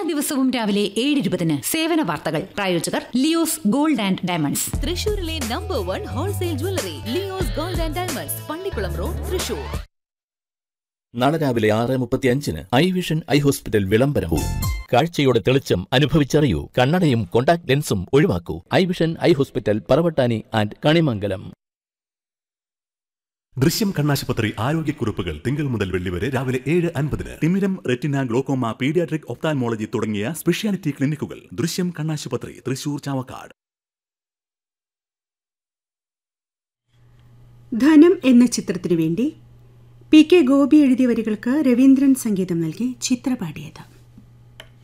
ദിവസവും രാവിലെ ഏഴ് ഇരുപതിന് സേവന വാർത്തകൾ പ്രായോജകർ ലിയോസ് ഗോൾഡ് ആൻഡ് ഡയമണ്ട്സ് തൃശൂരിലെ number one wholesale jewellery Leo's gold and diamonds Pallikulam road Thrissur നാളെ രാവിലെ ആറ് മുപ്പത്തി അഞ്ചിന് ഐ വിഷൻ ഐ ഹോസ്പിറ്റൽ വിളംബരവും കാഴ്ചയുടെ തെളിച്ചം അനുഭവിച്ചറിയൂ കണ്ണടയും കോണ്ടാക്ട് ലെൻസും ഒഴിവാക്കൂ eye vision eye hospital Paravattani and Kanimangalam Drishyam കണ്ണാശുപത്രി ആരോഗ്യക്കുറിപ്പുകൾ തിങ്കൾ മുതൽ വെള്ളി വരെ രാവിലെ ഏഴ് അൻപതിന് തിമിരം റെറ്റിന ഗ്ലോക്കോമ പീഡിയാട്രിക് ഒപ്താൽമോളജി തുടങ്ങിയ സ്പെഷ്യാലിറ്റി ക്ലിനിക്കുകൾ ദൃശ്യം കണ്ണാശുപത്രി തൃശൂർ ചാവക്കാട് ധനം എന്ന ചിത്രത്തിനു വേണ്ടി പി കെ ഗോപി എഴുതിയ വരികൾക്ക് രവീന്ദ്രൻ സംഗീതം നൽകി ചിത്ര പാടിയത്